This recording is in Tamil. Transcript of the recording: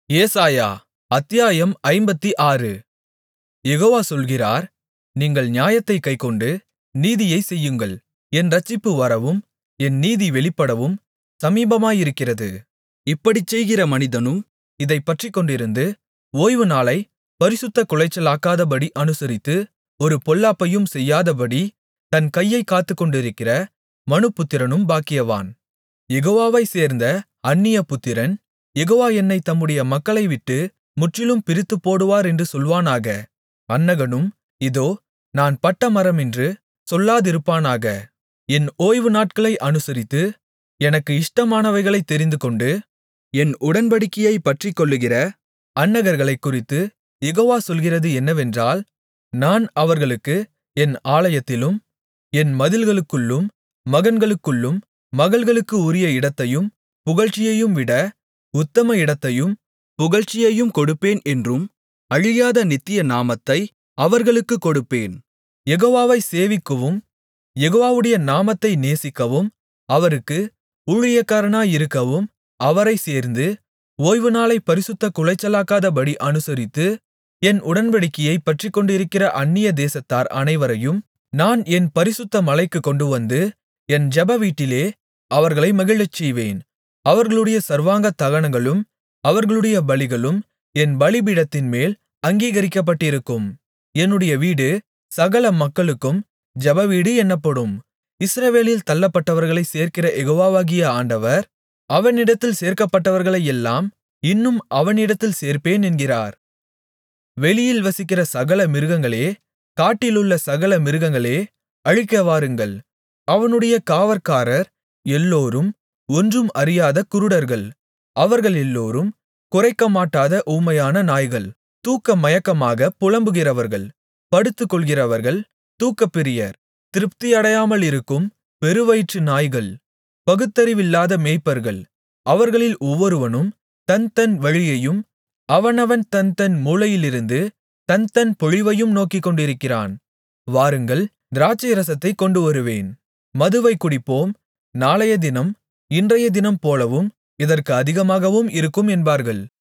ஏசாயா அத்தியாயம் ஐம்பத்தாறு யெகோவா சொல்கிறார் நீங்கள் நியாயத்தைக் கைக்கொண்டு நீதியைச் செய்யுங்கள் என் இரட்சிப்பு வரவும் என் நீதி வெளிப்படவும் சமீபமாயிருக்கிறது இப்படிச் செய்கிற மனிதனும் இதைப் பற்றிக்கொண்டிருந்து ஓய்வுநாளைப் பரிசுத்தக் குலைச்சலாக்காதபடி அனுசரித்து ஒரு பொல்லாப்பையும் செய்யாதபடி தன் கையைக் காத்துக்கொண்டிருக்கிற மனுபுத்திரனும் பாக்கியவான் யெகோவாவைச் சேர்ந்த அந்நிய புத்திரன் யெகோவா என்னைத் தம்முடைய மக்களைவிட்டு முற்றிலும் பிரித்துப்போடுவார் என்று சொல்வானாக அந்நகனும் இதோ நான் பட்டமரமென்று சொல்லாதிருப்பானாக என் ஓய்வுநாட்களை அனுசரித்து எனக்கு இஷ்டமானவைகளைத் தெரிந்துகொண்டு என் உடன்படிக்கையைப் பற்றிக்கொள்ளுகிற அந்நகர்களைக்குறித்து யெகோவா சொல்கிறது என்னவென்றால் நான் அவர்களுக்கு என் ஆலயத்திலும் என் மதில்களுக்குள்ளும் மகன்களுக்குள்ளும் மகள்களுக்கு உரிய இடத்தையும் புகழ்ச்சியையும்விட உத்தம இடத்தையும் புகழ்ச்சியையும் கொடுப்பேன் என்றும் அழியாத நித்திய நாமத்தை அவர்களுக்குக் கொடுப்பேன் யெகோவாவைச் சேவிக்கவும் யெகோவாவுடைய நாமத்தை நேசிக்கவும் அவருக்கு ஊழியக்காரனாயிருக்கவும் அவரைச் சேர்ந்து ஓய்வுநாளைப் பரிசுத்தக் குலைச்சலாக்காதபடி அனுசரித்து என் உடன்படிக்கையைப் பற்றிக்கொண்டிருக்கிற அந்நிய தேசத்தார் அனைவரையும் நான் என் பரிசுத்த மலைக்குக் கொண்டுவந்து என் ஜெபவீட்டிலே அவர்களை மகிழச்செய்வேன் அவர்களுடைய சர்வாங்க தகனங்களும் அவர்களுடைய பலிகளும் என் பலிபீடத்தின்மேல் அங்கீகரிக்கப்பட்டிருக்கும் என்னுடைய வீடு சகல மக்களுக்கும் ஜெபவீடு என்னப்படும் இஸ்ரவேலில் தள்ளப்பட்டவர்களைச் சேர்க்கிற யெகோவாகிய ஆண்டவர் அவனிடத்தில் சேர்க்கப்பட்டவர்களையெல்லாம் இன்னும் அவனிடத்தில் சேர்ப்பேன் என்கிறார் வெளியில் வசிக்கிற சகல மிருகங்களே காட்டிலுள்ள சகல மிருகங்களே அழிக்க வாருங்கள் அவனுடைய காவற்காரர் எல்லோரும் ஒன்றும் அறியாத குருடர்கள் அவர்கள் எல்லோரும் குரைக்கமாட்டாத ஊமையான நாய்கள் தூக்க மயக்கமாக புலம்புகிறவர்கள் படுத்துக்கொள்கிறவர்கள் தூக்கப்பிரியர் திருப்தியடையாமலிருக்கும் பெருவயிற்று நாய்கள் பகுத்தறிவில்லாத மேய்ப்பர்கள் அவர்களில் ஒவ்வொருவனும் தன் தன் வழியையும் அவனவன் தன் தன் மூலையிலிருந்து தன் தன் பொழிவையும் நோக்கிக்கொண்டிருக்கிறான் வாருங்கள் திராட்சைரசத்தைக் கொண்டுவருவேன் மதுவைக் குடிப்போம் நாளையதினம் இன்றையதினம் போலவும் இதற்கு அதிகமாகவும் இருக்கும் என்பார்கள்